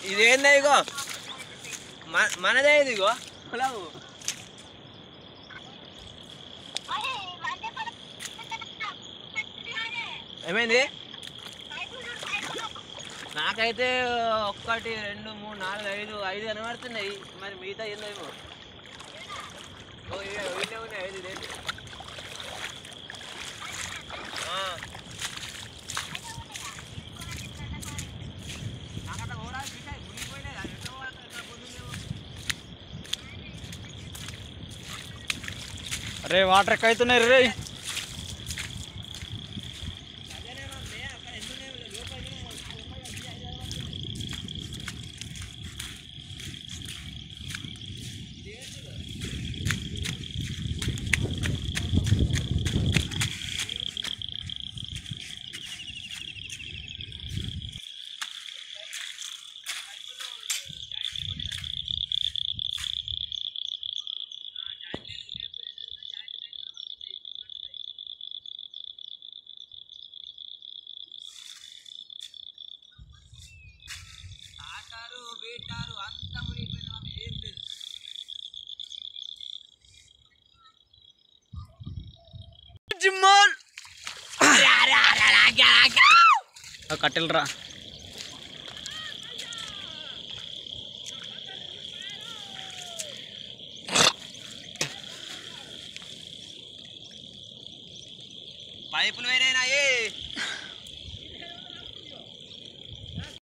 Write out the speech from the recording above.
ఇదేందా ఇగో మన మనదే ఇది ఇగో పొలావు ఏమైంది నాకైతే ఒక్కటి రెండు మూడు నాలుగు ఐదు ఐదు కనబడుతున్నాయి మరి మిగతా ఏందో ఏమో ఓ, ఇవే- ఇవే ఉన్నాయి ఐదు ఇదేంటి? ఆ. నాకట్లా పోరా, మిగతాయి మునిగిపోయినాయి. అది ఎట్లా పోవాలి? ఎట్లా పోతుందేమో. అరే వాటర్ ఎక్క అవుతున్నాయి రే టాటారు బీటారు అంతా మునిగిపోయింది మాకు ఏం లేదు జిమ్మల్ కట్టెలు రా పైపులు వేరేనాయి